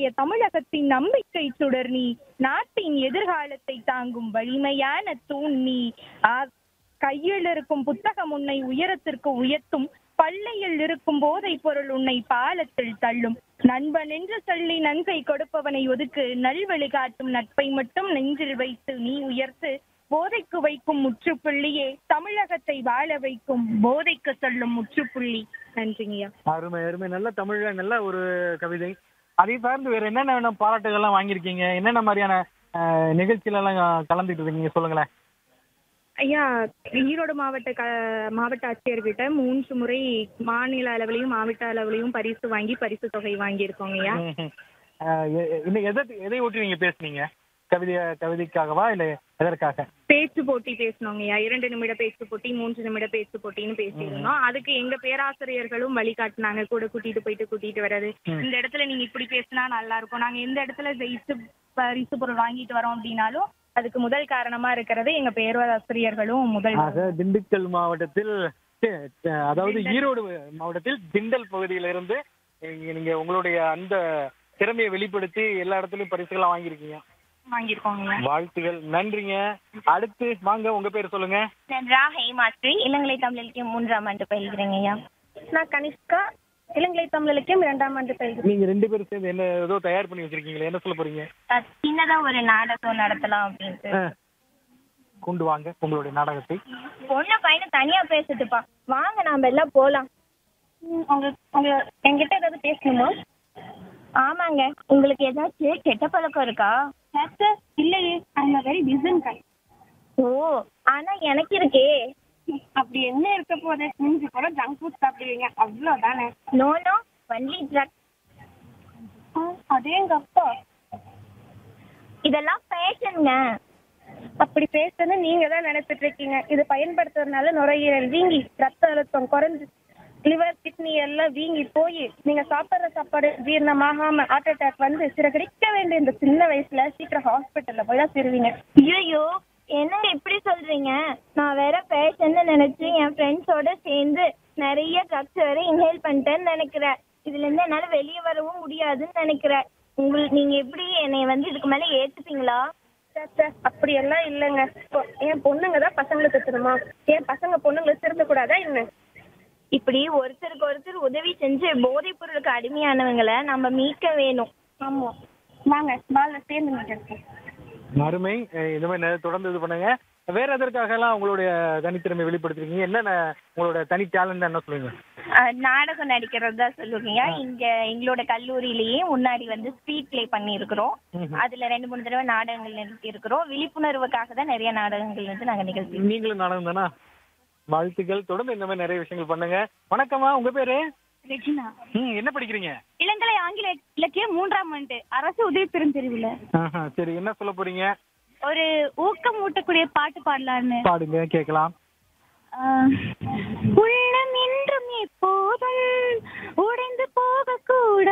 தமிழகத்தின் நம்பிக்கை சுடர் நீ நாட்டின் எதிர்காலத்தை தாங்கும் வலிமையான தூண் நீ ஆ, கையில் இருக்கும் புத்தகம் உன்னை உயரத்திற்கு உயர்த்தும் பள்ளியில் இருக்கும் போதைப் பொருள் உன்னை பாலத்தில் தள்ளும் நண்பன் என்று சொல்லி நன்கை கொடுப்பவனை ஒதுக்கு நல்வழி காட்டும் நட்பை மட்டும் நெஞ்சில் வைத்து நீ உயர்த்து போதைக்கு வைக்கும் முற்றுப்புள்ளியே தமிழகத்தை வாழ வைக்கும் போதைக்கு சொல்லும் முற்றுப்புள்ளி நன்றிங்கய்யா அருமை அருமை நல்ல தமிழ்ல நல்ல ஒரு கவிதை அதை சார்ந்து வேற என்னென்ன வேணும் பாராட்டுகள்லாம் வாங்கியிருக்கீங்க என்னென்ன மாதிரியான அஹ், நிகழ்ச்சியில எல்லாம் கலந்துட்டு இருக்கீங்க சொல்லுங்களேன் ஐயா ஈரோடு மாவட்ட க மாவட்ட ஆட்சியர்கிட்ட மூன்று முறை மாநில அளவிலையும் மாவட்ட அளவிலையும் பரிசு வாங்கி பரிசு தொகை வாங்கியிருக்கோங்க ஐயா ம்ஹும். அஹ், எ- எ- இன்னும் எதை எதை ஒட்டி நீங்க பேசுனீங்க கவிதை கவிதைக்காகவா இல்ல எதற்காக பேச்சு போட்டி பேசணுங்க ஐயா இரண்டு நிமிட பேச்சு போட்டி மூன்று நிமிட பேச்சு போட்டின்னு பேசியிருந்தோம் அதுக்கு எங்க பேராசிரியர்களும் வழிகாட்டினாங்க கூட கூட்டிட்டு போயிட்டு கூட்டிட்டு வர்றது ம். இந்த இடத்துல நீங்க இப்படி பேசினா நல்லா இருக்கும் நாங்க எந்த இடத்துல ஜெயிச்சு பரிசு பொருள் வாங்கிட்டு வரோம் அப்படின்னாலும் அதுக்கு முதல் காரணமா இருக்கிறது எங்க பேராசிரியர்களும் முதல் ஆக திண்டுக்கல் மாவட்டத்தில் தி- தி- அதாவது ஈரோடு மாவட்டத்தில் திண்டல் பகுதியிலிருந்து நீங்க- நீங்க உங்களுடைய அந்த திறமையை வெளிப்படுத்தி எல்லா இடத்துலயும் பரிசுகள்லாம் வாங்கியிருக்கீங்க வாங்கியிருக்கோங்க ஐயா வாழ்த்துகள் நன்றிங்க அடுத்து வாங்க உங்க பேர் சொல்லுங்க நான் ரா ஹேமாஸ்ரீ இளங்கலை தமிழ் இலக்கியம் மூன்றாம் ஆண்டு பயில்கிறேங்க ஐயா நான் கனிஷ்கா இளங்கலை தமிழ் இலக்கியம் இரண்டாம் ஆண்டு பயில்கிறேன் நீங்க ரெண்டு பேரும் சேர்ந்து என்ன ஏதோ தயார் பண்ணி வச்சிருக்கீங்களே என்ன சொல்ல போறீங்க அஹ் சின்னதா ஒரு நாடகம் நடத்தலாம் அப்படின்ட்டு ஆ. கொண்டு வாங்க உங்களுடைய நாடகத்தை பொண்ணு பையனை தனியா பேசுதுப்பா வாங்க நாம எல்லாம் போலாம் ம், உங்க உங்க என்கிட்ட ஏதாவது பேசணுமா ஆமாங்க உங்களுக்கு ஏதாச்சும் கெட்ட பழக்கம் இருக்கா இல்லையே ஐம் வெரி பிஸன் ஓ ஆனா எனக்கு இருக்கே அப்படி என்ன இருக்க போது மிஞ்சி கூட ஜங்க் ஃபுட் சாப்பிடுவீங்க அவ்வளோதானே நோ நோ ஒன்லி ட்ரக் அதே எங்க அப்பா இதெல்லாம் ஃபேஷனுங்க அப்படி பேசுறது நீங்க தான் நினைச்சிட்டு இருக்கீங்க இது பயன்படுத்துறதுனால நுரையீரல் வீங்கி ரத்த அழுத்தம் குறைஞ்சு லிவர் கிட்னி எல்லாம் வீங்கி போய் நீங்க சாப்பிடுற சாப்பாடு ஜீரணமாகாம ஹார்ட் அட்டாக் வந்து சிறகடிக்க வேண்டிய இந்த சின்ன வயசுல சீக்கிரம் ஹாஸ்பிட்டல்ல போய் தான் திருவீங்க ஐயோ என்னங்க இப்படி சொல்றீங்க நான் வேற ஃபேஷன்னு நினைச்சு என் ஃப்ரெண்ட்ஸோட சேர்ந்து நிறைய ட்ரக்ஸ் வேற இன்ஹேல் பண்ணிட்டேன்னு நினைக்கிறேன் இதுல இருந்து என்னால வெளியே வரவும் முடியாதுன்னு நினைக்கிறேன் உங்களுக்கு நீங்க எப்படி என்னை வந்து இதுக்கு மேல ஏத்துப்பீங்களா ச்சே, ச்சே, அப்படியெல்லாம் இல்லைங்க இப்போ என் பொண்ணுங்க தான் பசங்களை திட்டணுமா என் பசங்க பொண்ணுங்களை திருத்த கூடாதா என்ன இப்படி ஒருத்தருக்கு ஒருத்தர் உதவி செஞ்சு போதைப் பொருளுக்கு அடிமையானவங்களை நம்ம மீட்க வேணும் ஆமா வாங்க பால்ல சேர்ந்து நிற்கிறேன் அருமை அஹ் இந்த மாதிரி நிறைய தொடர்ந்து இது பண்ணுங்க வேற எதற்காக எல்லாம் உங்களுடைய தனித்திறமை வெளிப்படுத்திருக்கீங்க என்னென்ன உங்களோட தனி டேலண்ட் என்ன சொல்லுங்க அஹ் நாடகம் நடிக்கிறது தான் சொல்லுவீங்க இங்க எங்களோட கல்லூரியிலேயே முன்னாடி வந்து ஸ்ட்ரீட் ப்ளே பண்ணியிருக்கிறோம் ம்ஹும். அதுல ரெண்டு மூணு தடவை நாடகங்கள் நிறுத்தி இருக்கிறோம் விழிப்புணர்வுக்காக தான் நிறைய நாடகங்கள் வந்து நாங்க நிகழ்த்தி நீங்களும் நாடகம் தானா வாழ்த்துக்கள் தொடர்ந்து இந்த மாதிரி நிறைய விஷயங்கள் பண்ணுங்க வணக்கம்மா உங்க பேரு ரெஜினா ம் என்ன படிக்கிறீங்க இளங்கலை ஆங்கில இலக்கியம் மூன்றாம் ஆண்டு அரசு உதவி பெருந்தெரிவுல ஆஹா, சரி என்ன சொல்ல போறீங்க ஒரு ஊக்கம் ஊட்டக்கூடிய பாட்டு பாடலான்னு பாடுங்க கேட்கலாம் உள்ளம் என்றும் எப்போதும் உடைந்து போகக்கூடாது